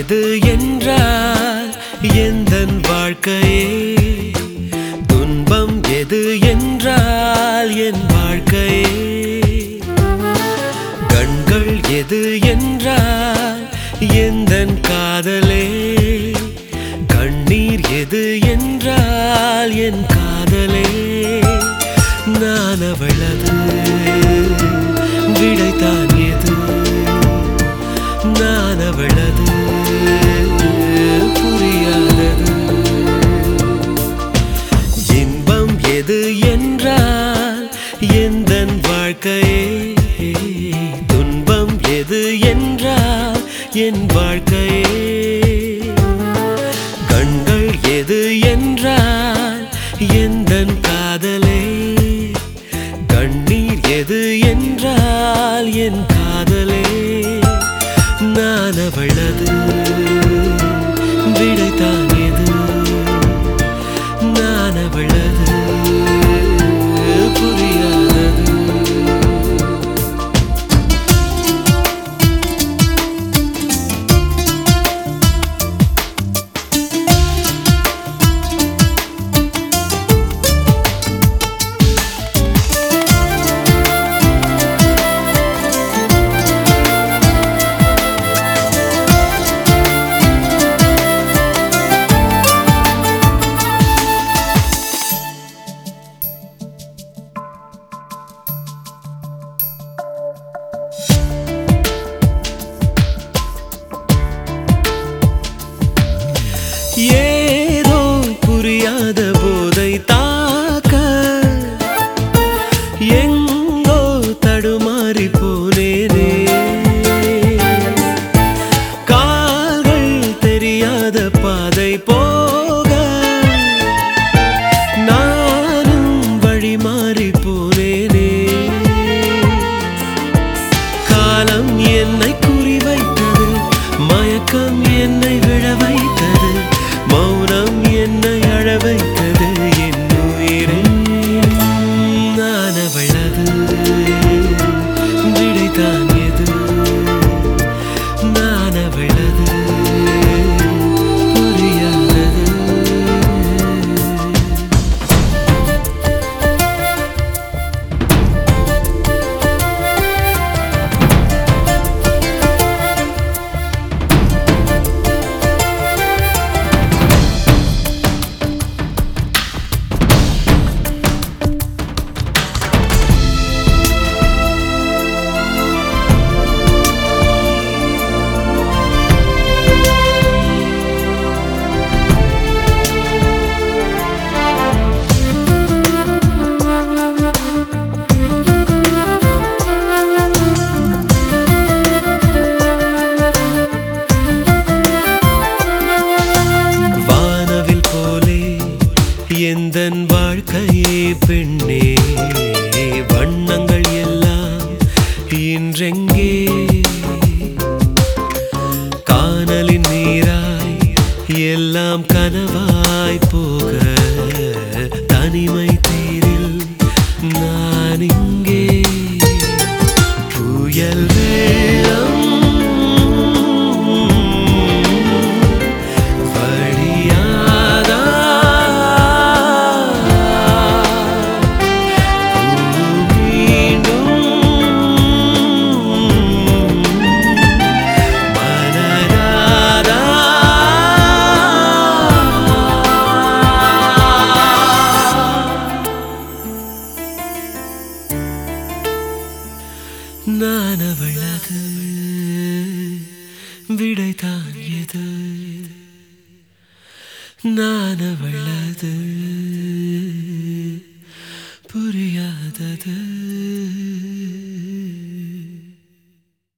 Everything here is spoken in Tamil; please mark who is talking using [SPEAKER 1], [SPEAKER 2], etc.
[SPEAKER 1] எது என்றால் எந்தன் வாழ்க்கையே துன்பம் எது என்றால் என் வாழ்க்கையே கண்கள் எது என்றால் எந்தன் காதலே கண்ணீர் எது என்றால் என் காதலே நான் அவளது விடைத்தான் எது நான் அவளது புரியாதது இன்பம் எது என்றால் எந்தன் வாழ்க்கையே துன்பம் எது என்றால் என் வாழ்க்கையே கண்கள் எது என்றால் எந்தன் காதலே கண்ணீர் எது என்றால் என் காதலே நான் அவளது விடைத்தான் எது நான் அவளது புரியாதது ஏதோ புரியாத போதை தாக்க எங்கோ தடுமாறி போனேனே கால்கள் தெரியாத பாதை போக நானும் வழி மாறி போனேனே காலம் என்னை குறிவைத்தது மயக்கம் என்னை விழ வைத்தது மௌனம் என்னை அழ வைத்தது என் உயிரே நான் அவளது விடைதான் எது நான் அவளது புரியாதது வானவில் போலே எந்தன் வாழ்க்கையே பெண்ணே வண்ணங்கள் எல்லாம் இன்றெங்கே காணலின் நீராய் எல்லாம் கனவாய் போக தனிமை தீரில் நான் இங்கே புயல் வெள்ளம் வழியாதா மீண்டும் மலராதா நான் அவளது விடைதான் எது நான் அவளது புரியாதது